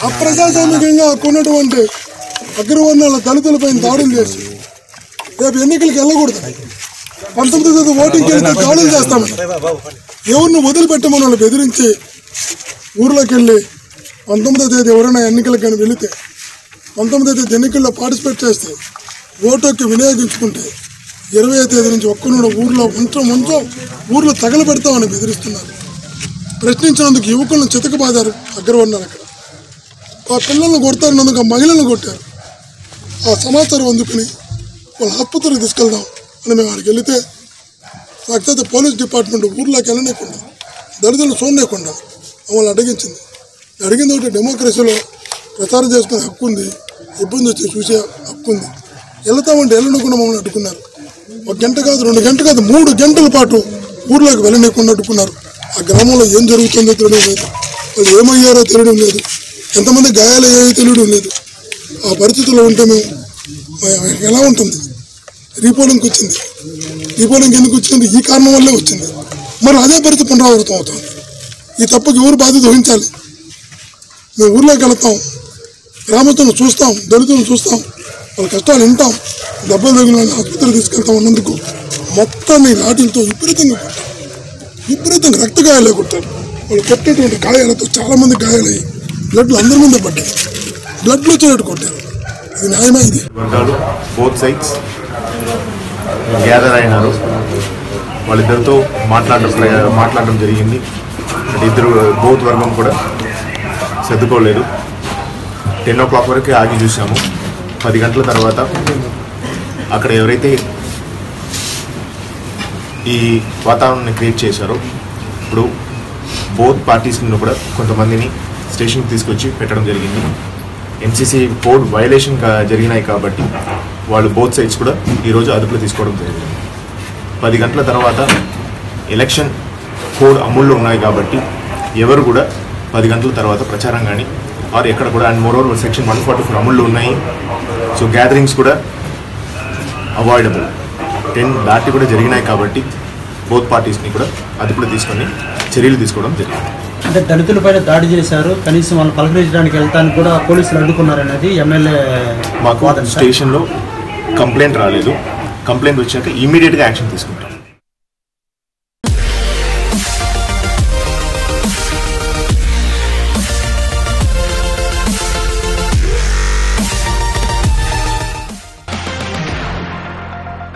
అప్రజాస్వామికంగా కొన్నటువంటి అగ్రవర్ణాల దళితులపైన దాడులు చేసి రేపు ఎన్నికలకు వెళ్ళకూడదు పంతొమ్మిది తేదీ ఓటింగ్కి వెళ్తే దాడులు చేస్తామని ఎవరిని వదిలిపెట్టమని వాళ్ళు బెదిరించి ఊర్లోకి వెళ్ళి పంతొమ్మిదో తేదీ ఎవరైనా ఎన్నికలకు కానీ వెళితే పంతొమ్మిదో తేదీ ఎన్నికల్లో పార్టిసిపేట్ చేస్తే ఓటు హక్కు వినియోగించుకుంటే ఇరవై తేదీ నుంచి ఒక్కనూడ ఊర్లో ఉంచం ఉంచం ఊర్లో తగలబెడతామని బెదిరిస్తున్నారు ప్రశ్నించినందుకు యువకులను చితకబాదారు అగ్రవర్ణాలు అక్కడ ఆ పిల్లల్ని కొడతారన్నందుకు ఆ మహిళలను కొట్టారు ఆ సమాచారం అందుకుని వాళ్ళ ఆసుపత్రికి తీసుకెళ్దాం అని మేము అక్కడికి వెళితే సాక్షాత్ పోలీస్ డిపార్ట్మెంట్ ఊర్లోకి వెళ్ళలేకుండా దళితులను చూడలేకుండా మమ్మల్ని అడిగించింది అడిగింది ఒకటి డెమోక్రసీలో ప్రచారం చేసుకునే హక్కు ఉంది ఇబ్బంది వచ్చి చూసే హక్కు ఉంది వెళ్తామంటే వెళ్ళకుండా మమ్మల్ని అడ్డుకున్నారు ఒక గంట కాదు రెండు గంట కాదు మూడు గంటల పాటు ఊర్లోకి వెళ్ళనీయకుండా అడ్డుకున్నారు ఆ గ్రామంలో ఏం జరుగుతుందో తెలియడం లేదు వాళ్ళు ఏమయ్యారో తెలియడం లేదు ఎంతమంది గాయాలయ్యాయో తెలియడం లేదు ఆ పరిస్థితుల్లో ఉంటే మేము మ- ఎలా ఉంటుంది రీపోలింగ్కి వచ్చింది రీపోలింగ్ ఎందుకు వచ్చింది ఈ కారణం వల్లే వచ్చింది మరి అదే పరిస్థితి పునరావృతం అవుతుంది ఈ తప్పుకి ఎవరు బాధ్యత వహించాలి మేము ఊర్లోకి వెళ్తాం గ్రామస్తులను చూస్తాం దళితులను చూస్తాం వాళ్ళ కష్టాలు వింటాం దెబ్బలు తగిలిన వాళ్ళని ఆసుపత్రికి తీసుకెళ్తాం అన్నందుకు మొత్తాన్ని లాఠీలతో విపరీతంగా కొట్టారు విపరీతంగా రక్త గాయాలే కొట్టారు వాళ్ళు కొట్టేటువంటి గాయాలతో చాలా మంది గాయాలయ్యి బ్లడ్లు అందరి ముందే పడ్డాయి బ్లడ్లు వచ్చేటట్టు కొట్టారు ఇది న్యాయమా ఇది వర్గాలు బోత్ సైడ్స్ గ్యాదర్ అయినారు వాళ్ళిద్దరితో మాట్లాడడం ప్ర- మాట్లాడడం జరిగింది అంటే ఇద్దరు బోత్ వర్గం కూడా సర్దుకోలేదు టెన్ ఓ క్లాక్ వరకు ఆగి చూసాము పది గంటల తర్వాత అక్కడ ఎవరైతే ఈ వాతావరణాన్ని క్రియేట్ చేశారో ఇప్పుడు బోత్ పార్టీస్ నుండి కూడా కొంతమందిని స్టేషన్కి తీసుకొచ్చి పెట్టడం జరిగింది ఎంసీసీ కోడ్ వైలేషన్ కా- జరిగినాయి కాబట్టి వాళ్ళు బోత్ సైడ్స్ కూడా ఈరోజు అదుపులో తీసుకోవడం జరిగింది పది గంటల తర్వాత ఎలక్షన్ కోడ్ అమల్లో ఉన్నాయి కాబట్టి ఎవరు కూడా పది గంటల తర్వాత ప్రచారం కానీ ఆర్ ఎక్కడ కూడా and moreover section one forty four అమల్లో ఉన్నాయి సో గ్యాదరింగ్స్ కూడా అవాయిడబుల్ టెన్ దాటి కూడా జరిగినాయి కాబట్టి బోత్ పార్టీస్ని కూడా అదుపులో తీసుకొని చర్యలు తీసుకోవడం జరిగింది అంటే దళితులపైన దాడి చేశారు కనీసం వాళ్ళు పలకరించడానికి వెళ్తానికి కూడా పోలీసులు అడ్డుకున్నారనేది ఎమ్మెల్యే మాకు వాదన సార్. స్టేషన్లో కంప్లైంట్ రాలేదు కంప్లైంట్ వచ్చాక ఇమీడియట్గా యాక్షన్ తీసుకుంటాం